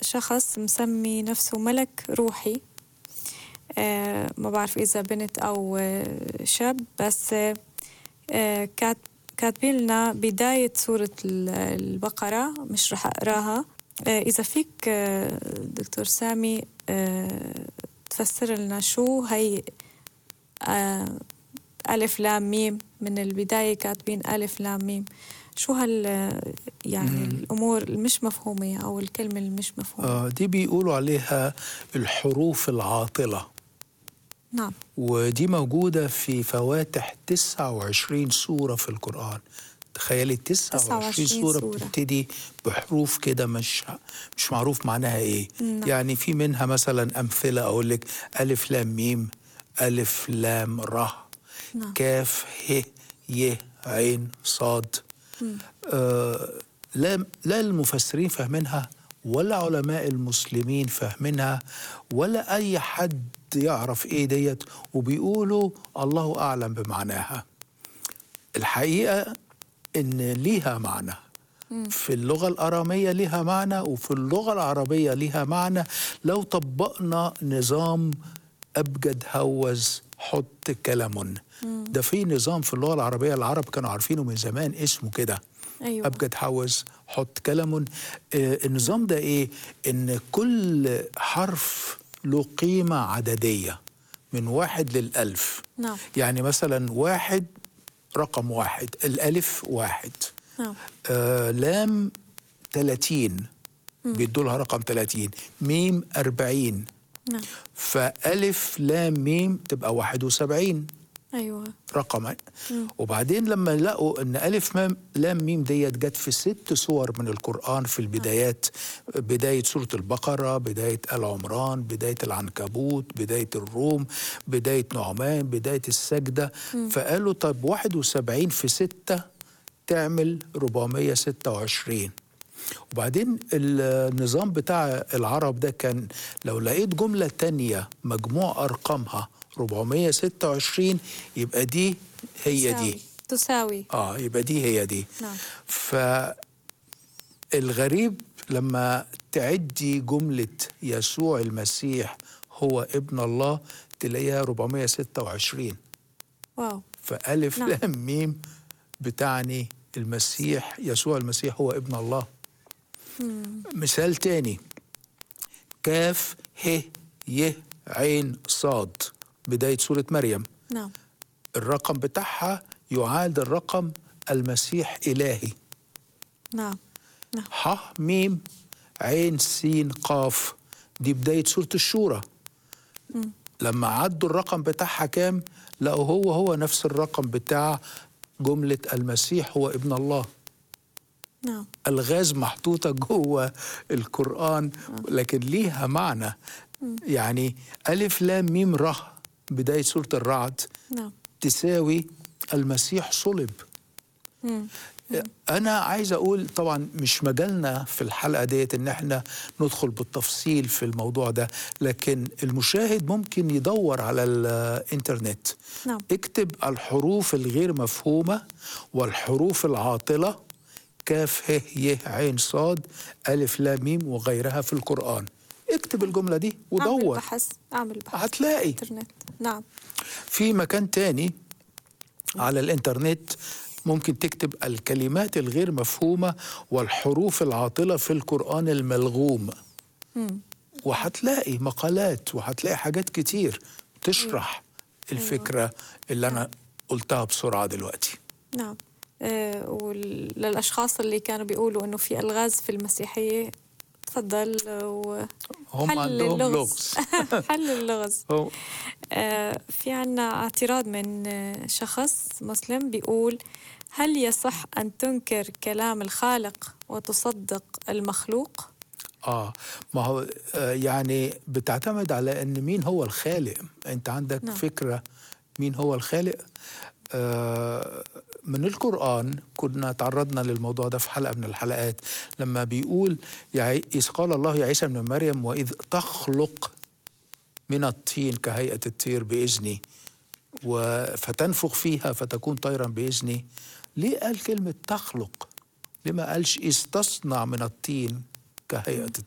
شخص مسمي نفسه ملك روحي آه، ما بعرف إذا بنت أو آه، شاب بس آه، كات كاتبين لنا بداية سورة البقرة مش رح أقراها إذا فيك دكتور سامي تفسر لنا شو هي ألف لام ميم من البداية كاتبين ألف لام ميم شو هال يعني مم. الامور المش مفهومه او الكلمه المش مفهومه آه دي بيقولوا عليها الحروف العاطله نعم ودي موجوده في فواتح 29 سوره في القران تخيلي 29 سورة, سورة بتبتدي بحروف كده مش مش معروف معناها ايه نعم. يعني في منها مثلا امثله اقول لك الف لام ميم الف لام ر نعم. كاف ه ي عين صاد آه لا لا المفسرين فاهمينها ولا علماء المسلمين فاهمينها ولا اي حد يعرف ايه ديت وبيقولوا الله اعلم بمعناها الحقيقه ان ليها معنى في اللغة الأرامية لها معنى وفي اللغة العربية لها معنى لو طبقنا نظام أبجد هوز حط كلام ده في نظام في اللغه العربيه العرب كانوا عارفينه من زمان اسمه كده أيوة. ابجد حوز حط كلام آه النظام ده ايه ان كل حرف له قيمه عدديه من واحد للألف نعم. يعني مثلا واحد رقم واحد الألف واحد نعم. آه لام تلاتين بيدوا لها رقم تلاتين ميم أربعين نعم. فألف لام ميم تبقى واحد وسبعين ايوه رقم وبعدين لما لقوا ان الف مام لام ميم ديت جت في ست سور من القران في البدايات بدايه سوره البقره بدايه ال عمران بدايه العنكبوت بدايه الروم بدايه نعمان بدايه السجده م. فقالوا طب 71 في 6 تعمل 426 وبعدين النظام بتاع العرب ده كان لو لقيت جملة تانية مجموع أرقامها 426 يبقى دي هي تساوي. دي تساوي اه يبقى دي هي دي نعم. فالغريب لما تعدي جملة يسوع المسيح هو ابن الله تلاقيها 426 واو فألف نعم. لام ميم بتعني المسيح يسوع المسيح هو ابن الله مم. مثال تاني كاف ه ي عين صاد بداية سورة مريم نعم الرقم بتاعها يعادل رقم المسيح إلهي نعم نعم ح ميم عين سين قاف دي بداية سورة الشورى مم. لما عدوا الرقم بتاعها كام لقوا هو هو نفس الرقم بتاع جملة المسيح هو ابن الله نعم الغاز محطوطة جوه القرآن لكن ليها معنى يعني ألف لام ميم ر بداية سورة الرعد نعم تساوي المسيح صلب مم. أنا عايز أقول طبعا مش مجالنا في الحلقة ديت إن احنا ندخل بالتفصيل في الموضوع ده لكن المشاهد ممكن يدور على الإنترنت نعم. اكتب الحروف الغير مفهومة والحروف العاطلة كاف ه ي عين صاد ألف لام ميم وغيرها في القرآن اكتب الجملة دي ودور اعمل بحث اعمل بحث هتلاقي انترنت نعم في مكان تاني على الانترنت ممكن تكتب الكلمات الغير مفهومة والحروف العاطلة في القرآن الملغوم مم. وهتلاقي مقالات وهتلاقي حاجات كتير تشرح الفكرة اللي أنا قلتها بسرعة دلوقتي نعم آه وللأشخاص اللي كانوا بيقولوا إنه في ألغاز في المسيحية تفضل و هم حل عندهم اللغز. لغز حل اللغز هم- آه في عنا اعتراض من آه، شخص مسلم بيقول هل يصح أن تنكر كلام الخالق وتصدق المخلوق؟ اه ما هو آه يعني بتعتمد على ان مين هو الخالق انت عندك نعم. نعم. فكره مين هو الخالق آه من القرآن كنا تعرضنا للموضوع ده في حلقة من الحلقات لما بيقول يا عي- إذ قال الله يا عيسى ابن مريم وإذ تخلق من الطين كهيئة الطير بإذني و- فتنفخ فيها فتكون طيرا بإذني ليه قال كلمة تخلق ليه ما قالش إذ تصنع من الطين كهيئة